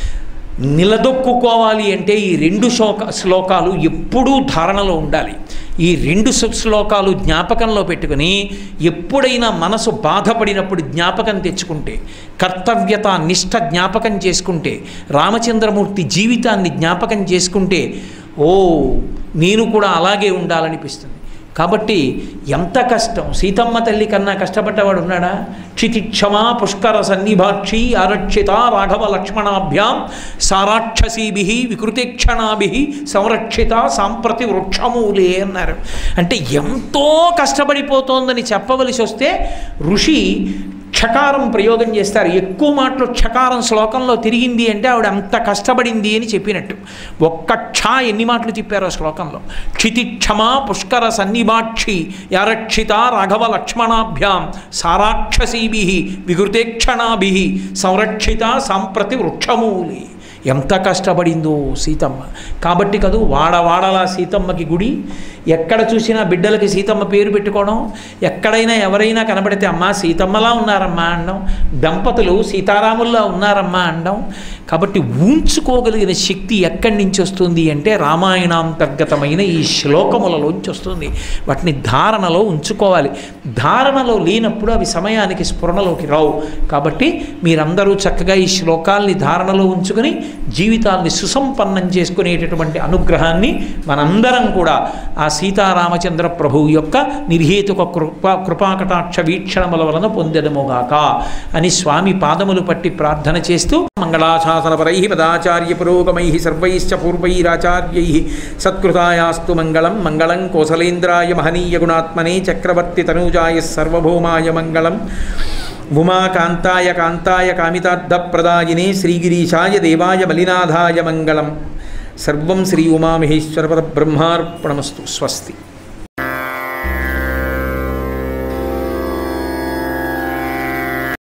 నిలదొక్కుకోవాలి అంటే ఈ రెండు శ్లోక శ్లోకాలు ఎప్పుడూ ధారణలో ఉండాలి ఈ రెండు శ్లో- శ్లోకాలు జ్ఞాపకంలో పెట్టుకుని ఎప్పుడైనా మనసు బాధపడినప్పుడు జ్ఞాపకం తెచ్చుకుంటే కర్తవ్యత నిష్ఠ జ్ఞాపకం చేసుకుంటే రామచంద్రమూర్తి జీవితాన్ని జ్ఞాపకం చేసుకుంటే ఓ నేను కూడా అలాగే ఉండాలనిపిస్తుంది కాబట్టి ఎంత కష్టం సీతమ్మ తల్లి కన్నా కష్టపడ్డవాడు ఉన్నాడా క్షితిక్షమా పుష్కర సన్నిభాక్షి ఆరక్షిత రాఘవ లక్ష్మణాభ్యాం సారాక్షసీభి వికృతిక్షణాభి సంరక్షిత సాంప్రతి వృక్షమూలే అన్నారు అంటే ఎంతో కష్టపడిపోతోందని చెప్పవలసి వస్తే ఋషి క్షకారం ప్రయోగం చేస్తారు ఎక్కువ మాటలు క్షకారం శ్లోకంలో తిరిగింది అంటే ఆవిడ అంత కష్టపడింది అని చెప్పినట్టు ఒక్క క్ష ఎన్ని మాటలు తిప్పారో శ్లోకంలో క్షితి క్షమా పుష్కర సన్నిభాక్షి యారక్షిత రాఘవ లక్ష్మణాభ్యాం సారాక్షసీభి వికృతేక్షణాభి సంరక్షిత సాంప్రతి వృక్షమూలి ఎంత కష్టపడిందో సీతమ్మ కాబట్టి కదూ వాడవాడలా సీతమ్మకి గుడి ఎక్కడ చూసినా బిడ్డలకి సీతమ్మ పేరు పెట్టుకోవడం ఎక్కడైనా ఎవరైనా కనబడితే అమ్మా సీతమ్మలా ఉన్నారమ్మా అనడం దంపతులు సీతారాముల్లా ఉన్నారమ్మా అనడం కాబట్టి ఊంచుకోగలిగిన శక్తి ఎక్కడి నుంచి వస్తుంది అంటే రామాయణాంతర్గతమైన ఈ శ్లోకములలోంచి వస్తుంది వాటిని ధారణలో ఉంచుకోవాలి ధారణలో లేనప్పుడు అవి సమయానికి స్ఫురణలోకి రావు కాబట్టి మీరందరూ చక్కగా ఈ శ్లోకాల్ని ధారణలో ఉంచుకొని జీవితాల్ని సుసంపన్నం చేసుకునేటటువంటి అనుగ్రహాన్ని మనందరం కూడా ఆ సీతారామచంద్ర ప్రభువు యొక్క నిర్హేతుక కృపా కృపాకటాక్ష వీక్షణముల వలన పొందెదముగాక అని స్వామి పాదములు పట్టి ప్రార్థన చేస్తూ మంగళాశాసనపరై పదాచార్య పురోగమై సర్వైశ్చ పూర్వైరాచార్యై సత్కృతాయాస్తు మంగళం మంగళం కోసలేంద్రాయ మహనీయ గుణాత్మనే చక్రవర్తి తనూజాయ సర్వభౌమాయ మంగళం ఉమాకాంతాయ కాంతాయ కామితార్థప్రదాయినే శ్రీగిరీశాయ దేవాయ మలినాథాయ మంగళం
సర్వం శ్రీ ఉమామహేశ్వర పరబ్రహ్మార్పణమస్తు స్వస్తి